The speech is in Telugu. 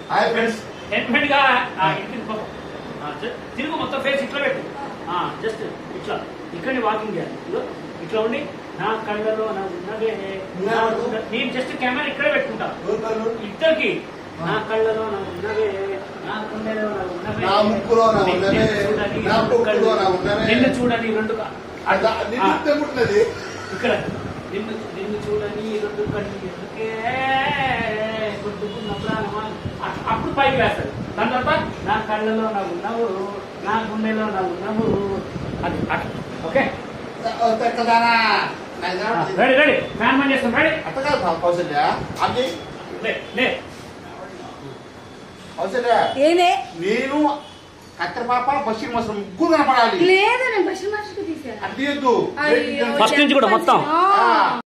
హాయ్ ఫ్రెండ్స్ సెంటిమెంట్ గా ఆ, ఇటు పో. ఆ, జ- తిరుగు మొత్తం ఫేస్ ఇట్లా పెట్టు జస్ట్ ఇట్లా ఇక్కడ వాకింగ్ చేయాలి ఇదిగో, ఇట్లా ఉండి నా కళ్ళలో నా ఉన్నవే నా ఉన్న- నేను జస్ట్ కెమెరా ఇక్కడే పెట్టుకుంటా ఇద్దరికి నా కళ్ళలో నా ఉన్నవే నా గుండెలో నా ఉన్నవే నా ముక్కులో నా నిన్ను ఉన్నవే, చూడని నా రెండు పొక్కులో కళ్ళు, నా ఉన్నవే. నిన్ను చూడని రెండు క- అట్లా. ఆ, నిన్నుంటది ఇక్కడ నిన్ను నిన్ను చూడని రెండు కళ్ళు ఎందుకే కొట్టుకున్న ప్రాణమా అట్- అప్పుడు పైకి వేస్తాడు దాని తర్వాత నా కళ్ళలో నా ఉన్నావు నా గుండెలో నా ఉన్నావు అది అట్లా ఓకే ఎక్కదానా రెడీ రెడీ ఫ్యాన్ మ్యాన్ చేస్తాం రెడీ అట్ట కాదు కౌశల్య అది లే లే కౌశల్య ఏనే నేను కత్తెర పాప బషీర్ మోసం ముగ్గురు కనపడాలి లేదు నేను బషీర్ మాస్టర్కి తీసాను అది తీయద్దు అయ్యో, ఫస్ట్ నుంచి కూడా మొత్తం. ఆ.